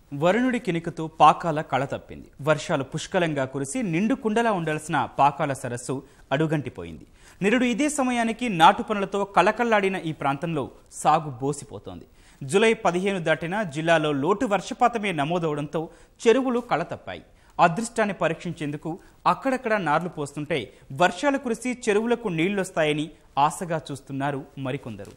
వరుణుడి కినుకుతో పాకాల కళ తప్పింది వర్షాలు పుష్కలంగా కురిసి నిండు కుండలా ఉండాల్సిన పాకాల సరస్సు అడుగంటిపోయింది నిరుడు ఇదే సమయానికి నాటు పనులతో కళకళ్లాడిన ఈ ప్రాంతంలో సాగు బోసిపోతోంది జూలై పదిహేను దాటిన జిల్లాలో లోటు వర్షపాతమే నమోదవడంతో చెరువులు కళ తప్పాయి అదృష్టాన్ని పరీక్షించేందుకు అక్కడక్కడ నార్లు పోస్తుంటే వర్షాలు కురిసి చెరువులకు నీళ్లొస్తాయని ఆశగా చూస్తున్నారు మరికొందరు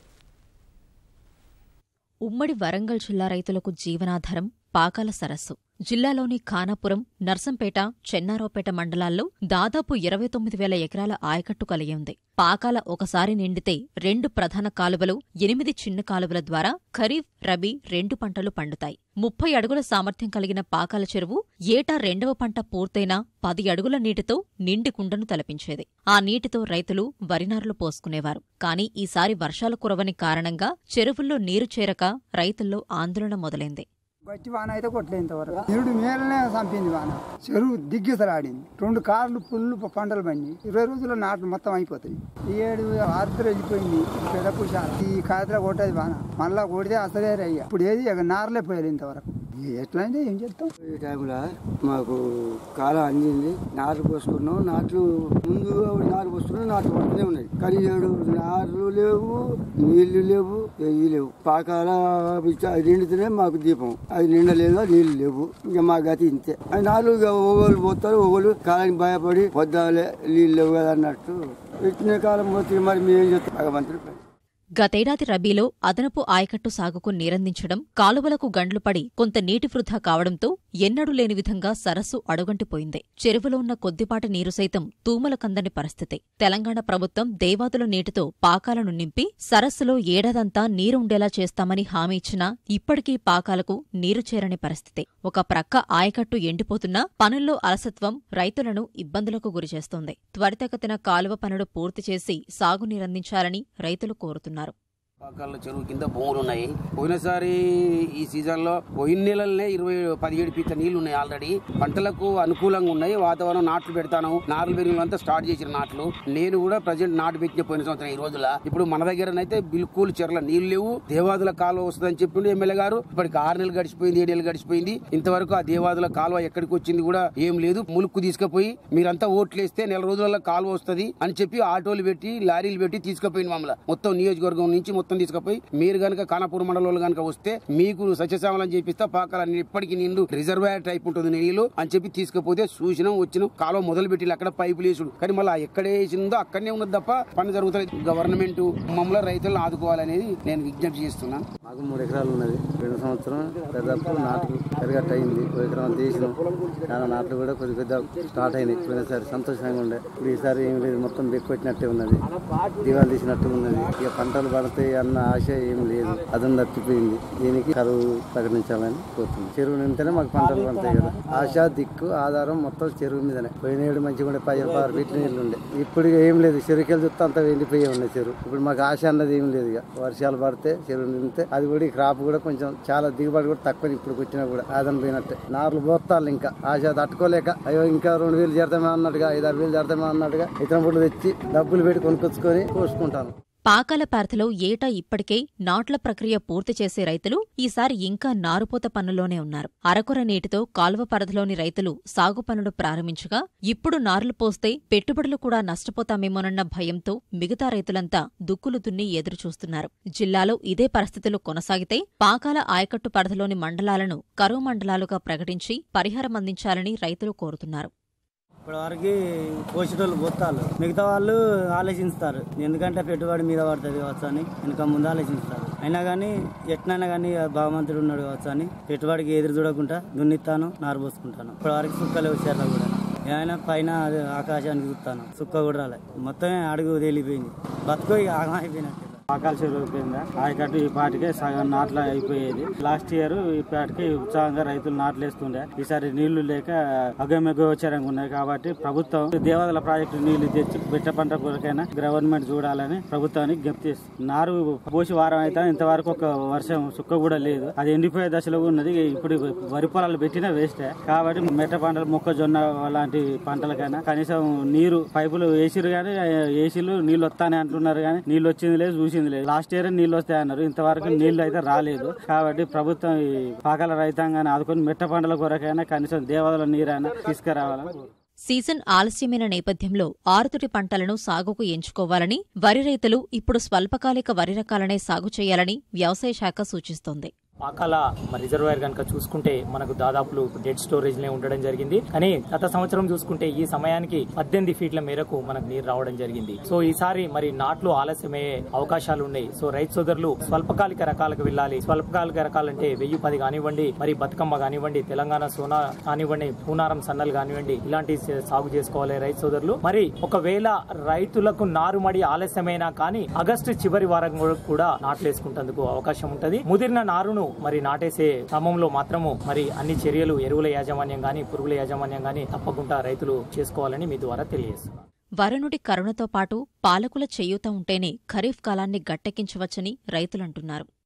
ఉమ్మడి వరంగల్ జిల్లా రైతులకు జీవనాధారం పాకాల సరస్సు జిల్లాలోని ఖానాపురం నర్సంపేట చెన్నారావుపేట మండలాల్లో దాదాపు ఇరవై తొమ్మిది వేల ఎకరాల ఆయకట్టు కలిగి ఉంది పాకాల ఒకసారి నిండితే రెండు ప్రధాన కాలువలు ఎనిమిది చిన్న కాలువల ద్వారా ఖరీఫ్ రబీ రెండు పంటలు పండుతాయి ముప్పై అడుగుల సామర్థ్యం కలిగిన పాకాల చెరువు ఏటా రెండవ పంట పూర్తయినా పది అడుగుల నీటితో నిండి కుండను తలపించేది ఆ నీటితో రైతులు వరినారులు పోసుకునేవారు కానీ ఈసారి వర్షాలు కురవని కారణంగా చెరువుల్లో నీరు చేరక రైతుల్లో ఆందోళన మొదలైంది గట్టి వాన అయితే కొట్టలే ఇంతవరకు నిరుడు మేలనే చంపింది వాన చెరువు దిగ్గసలాడింది రెండు కార్లు పుల్లు పంటలు పండి ఇరవై రోజుల్లో నాట్లు మొత్తం అయిపోతాయి ఈ ఏడు ఆరుతలు వెళ్ళిపోయింది పెదపు ఈ కాయతలో కొట్టేది వాన మళ్ళా కొడితే అసలే రయ్య ఇప్పుడు ఏది ఇక నారలే పోయాలి ఇంతవరకు ఎట్లయితే ఏం చేస్తాం ఈ టైంలో మాకు కాలం అందింది నాట్లు పోసుకున్నాం నాట్లు ముందు నారు పోసుకున్నాం నాట్లు పడుతూనే ఉన్నాయి కానీ ఏడు నార్లు లేవు నీళ్లు లేవు ఏవి లేవు పాకాల పిచ్చ అది నిండితేనే మాకు దీపం అది నిండలేదు నీళ్లు లేవు ఇంకా మా గతి ఇంతే అది నాలుగు ఇక ఓగోలు పోతారు ఓగోలు కాలానికి భయపడి పొద్దాలే నీళ్ళు లేవు కదా అన్నట్టు ఇచ్చిన కాలం పోతే మరి మేము ఏం చేస్తాం భగవంతుడు గతేడాది రబీలో అదనపు ఆయకట్టు సాగుకు నీరందించడం కాలువలకు గండ్లు పడి కొంత నీటి వృధా కావడంతో ఎన్నడూ లేని విధంగా సరస్సు అడుగంటిపోయింది చెరువులో ఉన్న కొద్దిపాటి నీరు సైతం తూమల కందని పరిస్థితి తెలంగాణ ప్రభుత్వం దేవాదుల నీటితో పాకాలను నింపి సరస్సులో ఏడాదంతా నీరు ఉండేలా చేస్తామని హామీ ఇచ్చినా ఇప్పటికీ పాకాలకు నీరు చేరని పరిస్థితి ఒక ప్రక్క ఆయకట్టు ఎండిపోతున్నా పనుల్లో అలసత్వం రైతులను ఇబ్బందులకు గురిచేస్తోంది త్వరితగతిన కాలువ పనులు పూర్తి చేసి సాగునీరందించాలని రైతులు కోరుతున్నారు పాకాల చెరువు కింద భూములు ఉన్నాయి పోయినసారి ఈ సీజన్ లో పోయిన నెలలనే ఇరవై పదిహేడు పీత నీళ్లు ఉన్నాయి ఆల్రెడీ పంటలకు అనుకూలంగా ఉన్నాయి వాతావరణం నాట్లు పెడతాను నాట్లు పెరిగినంతా స్టార్ట్ చేసిన నాట్లు నేను కూడా ప్రజెంట్ నాటు పెట్టిన పోయిన సంవత్సరం ఈ రోజుల ఇప్పుడు మన దగ్గరనైతే బిల్కుల్ చెర్ల నీళ్లు లేవు దేవాదుల కాలువ వస్తుందని చెప్పిండు ఎమ్మెల్యే గారు ఇప్పటికి ఆరు నెలలు గడిచిపోయింది ఏడు నెలలు గడిచిపోయింది ఇంతవరకు ఆ దేవాదుల కాలువ ఎక్కడికి వచ్చింది కూడా ఏం లేదు ములుక్కు తీసుకుపోయి మీరంతా ఓట్లేస్తే నెల రోజులలో కాలువ వస్తుంది అని చెప్పి ఆటోలు పెట్టి లారీలు పెట్టి తీసుకుపోయింది మమ్మల్ని మొత్తం నియోజకవర్గం నుంచి మొత్తం తీసుకుపోయి మీరు గనక కానాపూర్ మండలంలో గనక వస్తే మీకు సత్యసేవలని చెప్పిస్తా పాకాల ఇప్పటికి నిండు రిజర్వాయర్ టైప్ ఉంటుంది నీళ్లు అని చెప్పి తీసుకుపోతే చూసినాం వచ్చినాం కాలువ మొదలు పెట్టి అక్కడ పైపులు వేసుడు కానీ మళ్ళీ ఎక్కడ వేసిందో అక్కడనే ఉన్నది తప్ప పని జరుగుతుంది గవర్నమెంట్ మమ్మల్ని రైతులను ఆదుకోవాలనేది నేను విజ్ఞప్తి చేస్తున్నాను మాకు మూడు ఎకరాలు ఉన్నది రెండు సంవత్సరం దాదాపు నాట్లు పెరగట్టు అయింది ఒక ఎకరం తీసినాం చాలా నాట్లు కూడా కొద్ది కొద్దిగా స్టార్ట్ అయినాయి పోయినసారి సంతోషంగా ఉండే ఇప్పుడు ఈసారి ఏం లేదు మొత్తం బెక్కొచ్చినట్టే ఉన్నది దివాలు తీసినట్టు ఉన్నది ఇక పంటలు పడతాయి అన్న ఆశ ఏం లేదు అదం తప్పిపోయింది దీనికి కరువు ప్రకటించాలని కోరుతుంది చెరువు నింపితేనే మాకు పంటలు పడతాయి కదా ఆశ దిక్కు ఆధారం మొత్తం చెరువు మీదనే పోయిన ఏడు మంచిగా ఉండే పది పదహారు ఫీట్ల నీళ్ళు ఉండే ఇప్పుడు ఇక ఏం లేదు చెరువుకెళ్ళి చూస్తే అంతా ఎండిపోయి ఉన్నాయి చెరువు ఇప్పుడు మాకు ఆశ అన్నది ఏం లేదు ఇక వర్షాలు పడితే చెరువు నింపితే అది కూడా ఈ క్రాప్ కూడా కొంచెం చాలా దిగుబడి కూడా తక్కువ ఇప్పుడు వచ్చినా కూడా ఆదం పోయినట్టే నార్లు పోతాలు ఇంకా ఆశ తట్టుకోలేక అయ్యో ఇంకా రెండు వేలు జడతామే అన్నట్టుగా ఐదు ఆరు వేలు జడతామే అన్నట్టుగా ఇతర పుట్లు తెచ్చి డబ్బులు పెట్టి కొనుక్కొచ్చుకొని కోసుకుంటాను పాకాల పారతలో ఏటా ఇప్పటికే నాట్ల ప్రక్రియ పూర్తి చేసే రైతులు ఈసారి ఇంకా నారుపోత పనుల్లోనే ఉన్నారు అరకొర నీటితో కాలువ పరిధిలోని రైతులు సాగు పనులు ప్రారంభించగా ఇప్పుడు నారులు పోస్తే పెట్టుబడులు కూడా నష్టపోతామేమోనన్న భయంతో మిగతా రైతులంతా దుక్కులు దున్ని ఎదురుచూస్తున్నారు జిల్లాలో ఇదే పరిస్థితులు కొనసాగితే పాకాల ఆయకట్టు పరిధిలోని మండలాలను కరువు మండలాలుగా ప్రకటించి పరిహారం అందించాలని రైతులు కోరుతున్నారు ఇప్పటి వరకు పోషకులు పోతారు మిగతా వాళ్ళు ఆలోచిస్తారు ఎందుకంటే పెట్టుబడి మీద పడుతుంది కావచ్చు అని వెనక ముందు ఆలోచిస్తారు అయినా కానీ ఎట్లయినా కానీ భగవంతుడు ఉన్నాడు కావచ్చు అని పెట్టుబడికి ఎదురు చూడకుండా దున్నిస్తాను నారు పోసుకుంటాను ఇప్పటి వరకు సుక్కలు వచ్చారు కూడా ఏమైనా పైన అది ఆకాశానికి చూస్తాను సుక్క కూడా రాలే మొత్తం అడుగు తేలిపోయింది బతుకు ఇక ఆగం అయిపోయినట్టు పాకాల చెరువు అయిపోయిందా ఆయకట్టు ఈ పాటికే సగం నాట్ల అయిపోయేది లాస్ట్ ఇయర్ ఈ పాటికి ఉత్సాహంగా రైతులు నాట్లు వేస్తుండే ఈసారి నీళ్లు లేక అగమెగోచరంగా ఉన్నాయి కాబట్టి ప్రభుత్వం దేవాదల ప్రాజెక్టు నీళ్లు తెచ్చి బిట్ట పంట కొరకైనా గవర్నమెంట్ చూడాలని ప్రభుత్వానికి జ్ఞప్తి చేస్తుంది నారు పోసి వారం అయితే ఇంతవరకు ఒక వర్షం సుక్క కూడా లేదు అది ఎండిపోయే దశలో ఉన్నది ఇప్పుడు వరి పొలాలు పెట్టినా వేస్టే కాబట్టి మెట్ట పంటలు మొక్కజొన్న లాంటి పంటలకైనా కనీసం నీరు పైపులు వేసిరు కానీ ఏసీలు నీళ్ళు వస్తానే అంటున్నారు కానీ నీళ్ళు వచ్చింది లేదు చూసింది వచ్చింది లేదు లాస్ట్ ఇయర్ నీళ్లు వస్తాయన్నారు ఇంతవరకు నీళ్లు అయితే రాలేదు కాబట్టి ప్రభుత్వం ఈ పాకాల రైతాంగాన్ని ఆదుకొని మెట్ట పంటల కొరకైనా కనీసం దేవాదుల నీరైనా తీసుకురావాలని కోరుతున్నాం. సీజన్ ఆలస్యమైన నేపథ్యంలో ఆరుతుడి పంటలను సాగుకు ఎంచుకోవాలని వరి రైతులు ఇప్పుడు స్వల్పకాలిక వరి రకాలనే సాగు చేయాలని వ్యవసాయ శాఖ సూచిస్తోంది పాకాల మరి రిజర్వాయర్ కనుక చూసుకుంటే మనకు దాదాపు డెడ్ స్టోరేజ్ నే ఉండడం జరిగింది కానీ గత సంవత్సరం చూసుకుంటే ఈ సమయానికి పద్దెనిమిది ఫీట్ల మేరకు మనకు నీరు రావడం జరిగింది సో ఈసారి మరి నాట్లు ఆలస్యమయ్యే అవకాశాలు ఉన్నాయి సో రైతు సోదరులు స్వల్పకాలిక రకాలకు వెళ్ళాలి స్వల్పకాలిక రకాలంటే వెయ్యి పది కానివ్వండి మరి బతుకమ్మ కానివ్వండి తెలంగాణ సోనా కానివ్వండి పూనారం సన్నలు కానివ్వండి ఇలాంటి సాగు చేసుకోవాలి రైతు సోదరులు మరి ఒకవేళ రైతులకు నారుమడి ఆలస్యమైనా కానీ ఆగస్టు చివరి వారం కూడా నాట్లు వేసుకుంటందుకు అవకాశం ఉంటది ముదిరిన నారును మరి నాటేసే క్రమంలో మాత్రము మరి అన్ని చర్యలు ఎరువుల యాజమాన్యం గాని పురుగుల యాజమాన్యం గాని తప్పకుండా రైతులు చేసుకోవాలని మీ ద్వారా తెలియజేస్తున్నాను వరుణుడి కరుణతో పాటు పాలకుల చేయూత ఉంటేనే ఖరీఫ్ కాలాన్ని గట్టెక్కించవచ్చని రైతులంటున్నారు